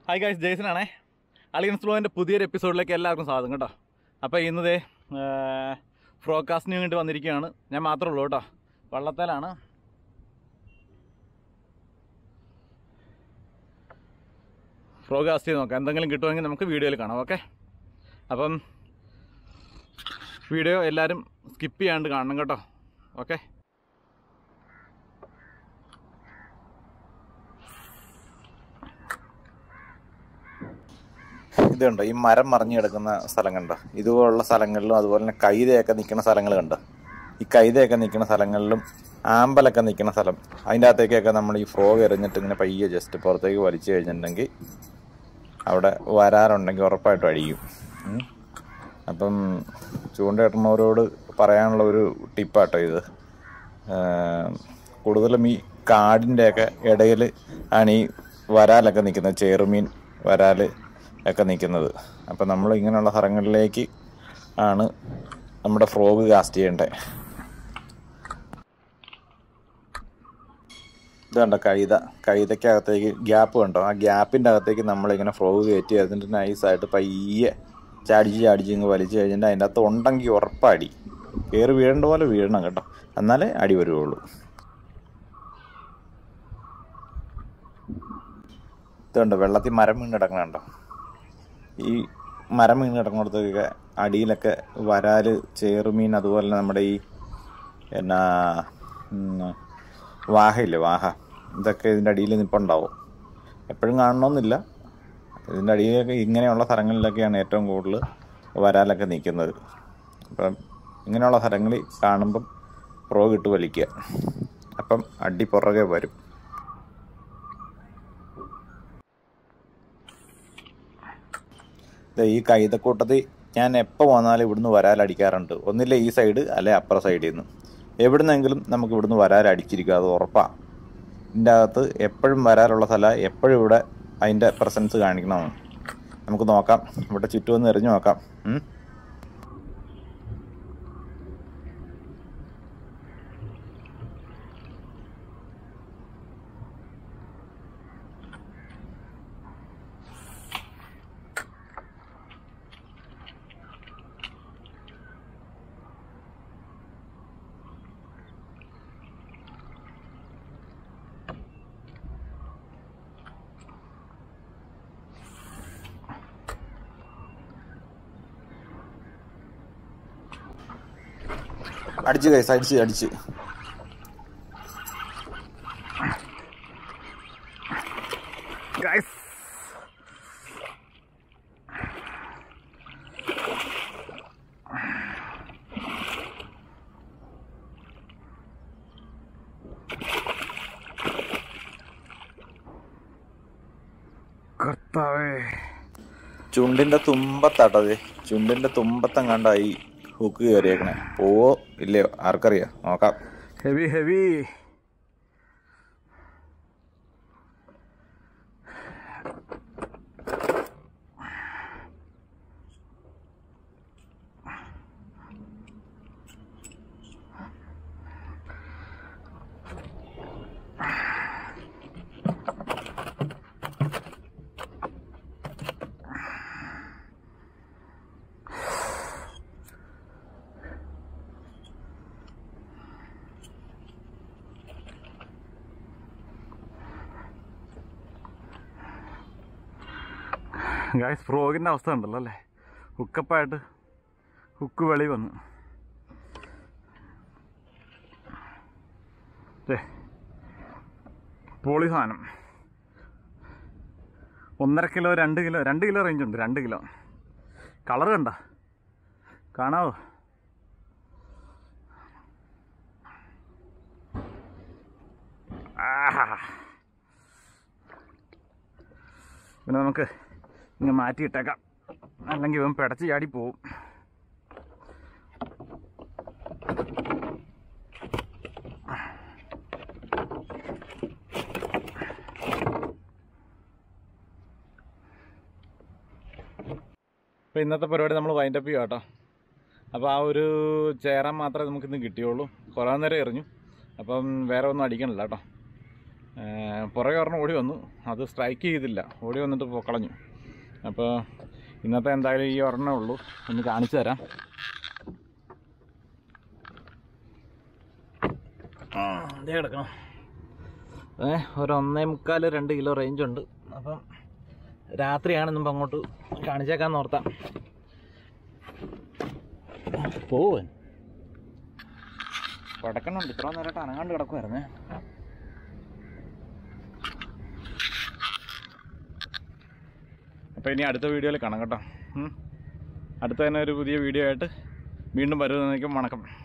Hi guys ജേസനാണേ അളിയൻസ് ഫ്ലോവിൻ്റെ പുതിയൊരു എപ്പിസോഡിലേക്ക് എല്ലാവർക്കും സ്വാഗതം കേട്ടോ അപ്പോൾ ഇന്നതേ ഫ്രോകാസ്റ്റിന് വേണ്ടി വന്നിരിക്കുകയാണ് ഞാൻ മാത്രമേ ഉള്ളൂ കേട്ടോ വള്ളത്തേലാണ് ഫ്രോകാസ്റ്റ് ചെയ്ത് നോക്കാം എന്തെങ്കിലും കിട്ടുമെങ്കിൽ നമുക്ക് വീഡിയോയിൽ കാണാം ഓക്കെ അപ്പം വീഡിയോ എല്ലാവരും സ്കിപ്പ് ചെയ്യാണ്ട് കാണണം കേട്ടോ ഓക്കെ ഇത് കണ്ടോ ഈ മരം മറിഞ്ഞു കിടക്കുന്ന സ്ഥലം കണ്ടോ ഇതുപോലുള്ള സ്ഥലങ്ങളിലും അതുപോലെ തന്നെ കൈതയൊക്കെ നിൽക്കുന്ന സ്ഥലങ്ങൾ കണ്ടോ ഈ കൈതയൊക്കെ നിൽക്കുന്ന സ്ഥലങ്ങളിലും ആമ്പലൊക്കെ നിൽക്കുന്ന സ്ഥലം അതിൻ്റെ അകത്തേക്കൊക്കെ നമ്മൾ ഈ ഫ്രോഗ് എറിഞ്ഞിട്ട് ഇങ്ങനെ പയ്യെ ജസ്റ്റ് പുറത്തേക്ക് വലിച്ചു കഴിഞ്ഞിട്ടുണ്ടെങ്കിൽ അവിടെ വരാറുണ്ടെങ്കിൽ ഉറപ്പായിട്ടും അടിക്കും ഉം. അപ്പം ചൂണ്ടയിടുന്നവരോട് പറയാനുള്ള ഒരു ടിപ്പാട്ടോ ഇത് ഏം, കൂടുതലും ഈ കാടിൻ്റെയൊക്കെ ഇടയിൽ ആണ് ഈ വരാലൊക്കെ നിൽക്കുന്നത് ചേറുമീൻ വരാൽ ഒക്കെ നിൽക്കുന്നത് അപ്പം നമ്മൾ ഇങ്ങനെയുള്ള സ്ഥലങ്ങളിലേക്ക് ആണ് നമ്മുടെ ഫ്രോഗ് കാസ്റ്റ് ചെയ്യേണ്ടത് ഇത് കണ്ടോ കൈത കൈതയ്ക്കകത്തേക്ക് ഗ്യാപ്പ് കണ്ടോ ആ ഗ്യാപ്പിൻ്റെ അകത്തേക്ക് നമ്മളിങ്ങനെ ഫ്രോഗ് കയറ്റി അതിൻ്റെ നൈസായിട്ട് പയ്യെ ചാടിച്ച് ചാടിച്ച് ഇങ്ങ് വലിച്ചു കഴിഞ്ഞിട്ട് അതിൻ്റെ അകത്ത് ഉണ്ടെങ്കിൽ ഉറപ്പടി കയറി വീഴേണ്ട പോലെ വീഴണം കേട്ടോ എന്നാലേ അടി വരുവുള്ളൂ ഇതുണ്ട് വെള്ളത്തിൽ മരം വീണ് കിടക്കണുണ്ടോ ഈ മരം വീണ് കിടക്കുന്നിടത്തൊക്കെ അടിയിലൊക്കെ വരാല് ചേറുമീൻ അതുപോലെ തന്നെ നമ്മുടെ ഈ എന്നാ ഉം, വാഹയില്ലേ വാഹ ഇതൊക്കെ ഇതിൻ്റെ അടിയിൽ നിൽപ്പുണ്ടാവും എപ്പോഴും കാണണമെന്നില്ല ഇതിൻ്റെ അടിയിലൊക്കെ ഇങ്ങനെയുള്ള സ്ഥലങ്ങളിലൊക്കെയാണ് ഏറ്റവും കൂടുതൽ വരാലൊക്കെ നിൽക്കുന്നത് അപ്പം ഇങ്ങനെയുള്ള സ്ഥലങ്ങളിൽ കാണുമ്പം ഫ്രോഗ് ഇട്ട് വലിക്കുക അപ്പം അടി പുറകെ വരും ദേ ഈ കൈതക്കൂട്ടത്തിൽ ഞാൻ എപ്പോൾ വന്നാലും ഇവിടുന്ന് വരാലടിക്കാറുണ്ട് ഒന്നില്ല ഈ സൈഡ് അല്ലെ അപ്പുറ സൈഡിൽ നിന്ന് എവിടുന്നെങ്കിലും നമുക്ക് ഇവിടുന്ന് വരാലടിച്ചിരിക്കുക അത് ഉറപ്പാണ് ഇതിൻ്റെ അകത്ത് എപ്പോഴും വരാനുള്ള സ്ഥലം എപ്പോഴും ഇവിടെ അതിൻ്റെ പ്രസൻസ് കാണിക്കണമെന്ന് നമുക്ക് നോക്കാം ഇവിടെ ചുറ്റും ഒന്ന് എറിഞ്ഞു നോക്കാം ഉം. അടിച്ച് കൈസ് അടിച്ച് അടിച്ച് ഗൈസ് കർത്താവേ ചുണ്ടിൻ്റെ തുമ്പത്താട്ടത് ചുണ്ടിൻ്റെ തുമ്പത്തെങ്ങാണ്ടായി ഹുക്ക് കയറിയേക്കണേ പോവോ ഇല്ലയോ ആർക്കറിയാം നോക്കാം ഹെവി ഹെവി ഗായ്സ് ഫ്രോഗിൻ്റെ അവസ്ഥ ഉണ്ടല്ലോ അല്ലേ ഹുക്കപ്പായിട്ട് ഹുക്ക് വെളി വന്നു ദേ, പോളി സാധനം ഒന്നര കിലോ രണ്ട് കിലോ രണ്ട് കിലോ റേഞ്ച് ഉണ്ട് രണ്ട് കിലോ കളർ കണ്ട കാണാവോ ആഹാ പിന്നെ നമുക്ക് ഇങ്ങനെ മാറ്റിയിട്ടേക്കാം അല്ലെങ്കിൽ ഇവൻ പിടച്ച് ചാടി പോവും അപ്പോൾ ഇന്നത്തെ പരിപാടി നമ്മൾ വൈൻഡപ്പ് ചെയ്യാം കേട്ടോ അപ്പോൾ ആ ഒരു ചേരാൻ മാത്രമേ നമുക്കിന്ന് കിട്ടിയുള്ളൂ കുറേ നേരം എറിഞ്ഞു അപ്പം വേറെ ഒന്നും അടിക്കണില്ല കേട്ടോ ഏർ പുറകെ ഒരെണ്ണം ഓടി വന്നു അത് സ്ട്രൈക്ക് ചെയ്തില്ല ഓടി വന്നിട്ട് പോ- കളഞ്ഞു അപ്പോൾ ഇന്നത്തെ എന്തായാലും ഈ ഒരെണ്ണേ ഉള്ളൂ ഒന്ന് കാണിച്ചു തരാം ആ, ദേ കിടക്കണം ഏ ഒരു ഒന്നേ മുക്കാൽ രണ്ട് കിലോ റേഞ്ച് ഉണ്ട് അപ്പം രാത്രിയാണ് മുമ്പ് അങ്ങോട്ട് കാണിച്ചേക്കാന്ന് ഓർത്താം പോവൻ കിടക്കണുണ്ട് ഇത്ര നേരമായിട്ട് അനങ്ങാണ്ട് കിടക്കുമായിരുന്നേ അപ്പോൾ ഇനി അടുത്ത വീഡിയോയിൽ കാണാം കേട്ടോ ഉം. അടുത്ത തന്നെ ഒരു പുതിയ വീഡിയോ ആയിട്ട് വീണ്ടും വരുന്നതിനും വണക്കം